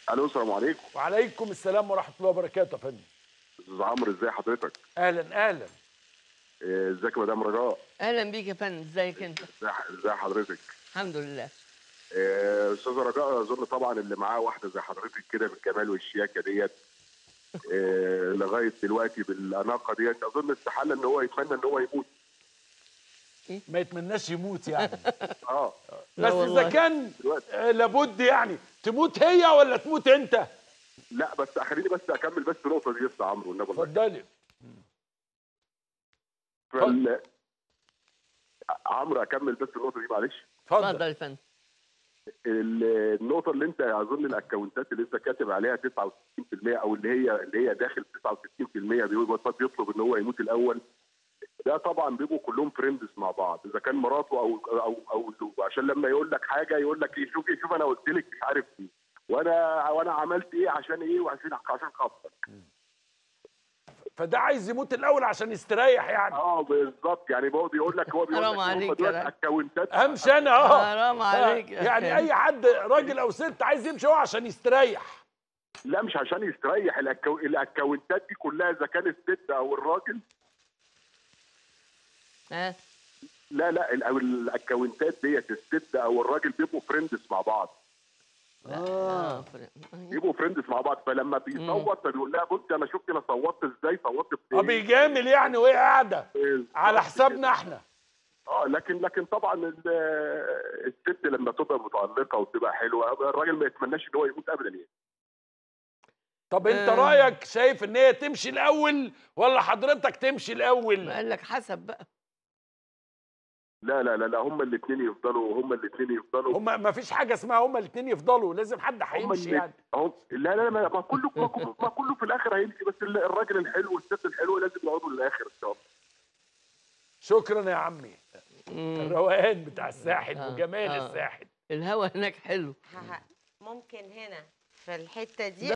الو السلام عليكم وعليكم السلام ورحمه الله وبركاته يا فندم استاذ عمرو ازي حضرتك اهلا اهلا إيه، ازيك يا مدام رجاء اهلا بيك يا فندم ازيك انت ازي ازي حضرتك الحمد لله إيه، استاذه رجاء اظن طبعا اللي معاه واحده زي حضرتك كده بالجمال والشياكه ديت إيه، لغايه دلوقتي بالاناقه ديت اظن استحاله ان هو يتمنى ان هو يموت ما يتمناش يموت يعني اه لا بس اذا والله. كان دلوقتي آه، لابد يعني تموت هي ولا تموت انت لا بس خليني بس اكمل بس النقطه دي يا استاذ عمرو والنبي الله اتفضلي فال... عمرو اكمل بس النقطه دي معلش اتفضل اتفضل يا فندم ال- النقطة اللي انت اظن الاكونتات اللي انت كاتب عليها 69% او اللي هي اللي هي داخل 69% بيقول بيطلب ان هو يموت الاول ده طبعا بيبقوا كلهم فريندز مع بعض اذا كان مراته او او او زوجه عشان لما يقول لك حاجه يقول لك ايه شوفي شوف انا قلت لك مش عارف ايه وانا وانا عملت ايه عشان ايه وعشان عشان خاطرك فده عايز يموت الاول عشان يستريح يعني اه بالظبط يعني هو بيقول لك هو بيقول حرام لك هم عليك يا دلوقتي راجل. اكونتات امشي انا اه حرام عليك يا يعني أخي. اي حد راجل او ست عايز يمشي هو عشان يستريح لا مش عشان يستريح الأكو... الاكونتات دي كلها اذا كان الست او الراجل ها لا لا ال- أو الاكونتات ديت الست او الراجل بيبقوا فريندز مع بعض اه فرق. بيبقوا فريندز مع بعض فلما بيصوت فبيقول لها بصي انا شفت انا صوتت ازاي صوتت اه بإيه؟ بيجامل يعني وهي قاعده بالظبط على كده. حسابنا احنا اه لكن لكن طبعا ال- الست لما تبقى متالقه وتبقى حلوه الراجل ما يتمناش ان هو يموت ابدا يعني طب انت آه. رايك شايف ان هي تمشي الاول ولا حضرتك تمشي الاول ما قال لك حسب بقى لا لا لا لا هما الاثنين يفضلوا هما الاثنين يفضلوا هما ما فيش حاجه اسمها هما الاثنين يفضلوا لازم حد هما هيمشي اللي- يعني هم لا لا ما ما كله ما كله, ما كله في الاخر هيمشي بس ال- الراجل الحلو والست الحلوه لازم يقعدوا للاخر ان شاء الله شكرا يا عمي مم. الروقان بتاع الساحل آه، وجمال آه. الساحل الهوا هناك حلو ه- ممكن هنا في الحته دي